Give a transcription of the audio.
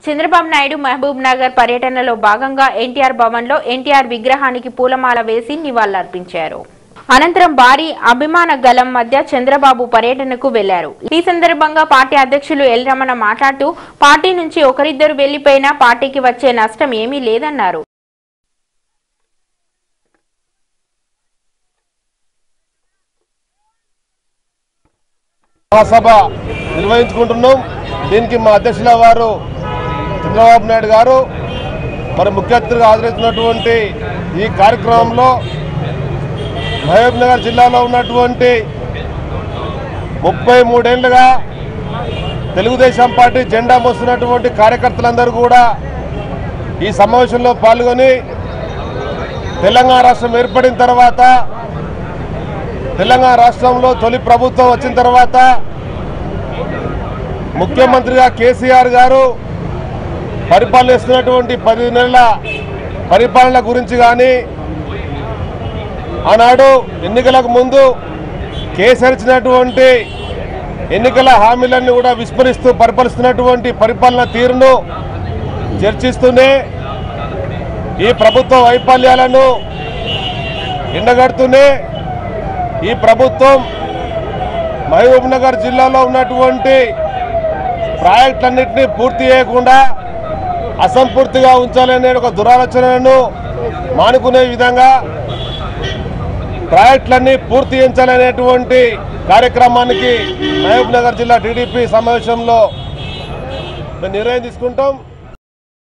చంద్రబాబు నాయుడు మహబూబ్ నగర్ పర్యటనలో భాగంగా ఎన్టీఆర్ భవన్లో ఎన్టీఆర్ విగ్రహానికి పూలమాల వేసి నివాళులర్పించారు అనంతరం భారీ అభిమాన గలం మధ్య చంద్రబాబు పర్యటనకు వెళ్లారు ఈ సందర్భంగా పార్టీ అధ్యక్షులు ఎల్ రమణ మాట్లాడుతూ పార్టీ నుంచి ఒకరిద్దరు వెళ్లిపోయినా పార్టీకి వచ్చే నష్టం ఏమీ లేదన్నారు మహాసభ నిర్వహించుకుంటున్నాం దీనికి మా అధ్యక్షుల వారు చంద్రబాబు నాయుడు గారు మరి ముఖ్య అతిథిగా హాజరవుతున్నటువంటి ఈ కార్యక్రమంలో మహబూబ్ నగర్ జిల్లాలో ఉన్నటువంటి ముప్పై మూడేళ్లుగా తెలుగుదేశం పార్టీ జెండా మోస్తున్నటువంటి కార్యకర్తలందరూ కూడా ఈ సమావేశంలో పాల్గొని తెలంగాణ రాష్ట్రం ఏర్పడిన తర్వాత తెలంగాణ రాష్ట్రంలో తొలి ప్రభుత్వం వచ్చిన తర్వాత ముఖ్యమంత్రిగా కేసీఆర్ గారు పరిపాలిస్తున్నటువంటి పది నెలల పరిపాలన గురించి కానీ ఆనాడు ఎన్నికలకు ముందు కేసీఆర్ ఇచ్చినటువంటి ఎన్నికల హామీలన్నీ కూడా విస్మరిస్తూ పరిపాలిస్తున్నటువంటి పరిపాలన తీరును చర్చిస్తూనే ఈ ప్రభుత్వ వైఫల్యాలను ఎండగడుతూనే ఈ ప్రభుత్వం మహబూబ్ నగర్ జిల్లాలో ఉన్నటువంటి ప్రాజెక్టులన్నింటినీ పూర్తి చేయకుండా అసంపూర్తిగా ఉంచాలనే ఒక దురాలోచనను మానుకునే విధంగా ప్రాజెక్టులన్నీ పూర్తి చేయించాలనేటువంటి కార్యక్రమానికి మహబూబ్ నగర్ జిల్లా టీడీపీ సమావేశంలో మేము నిర్ణయం తీసుకుంటాం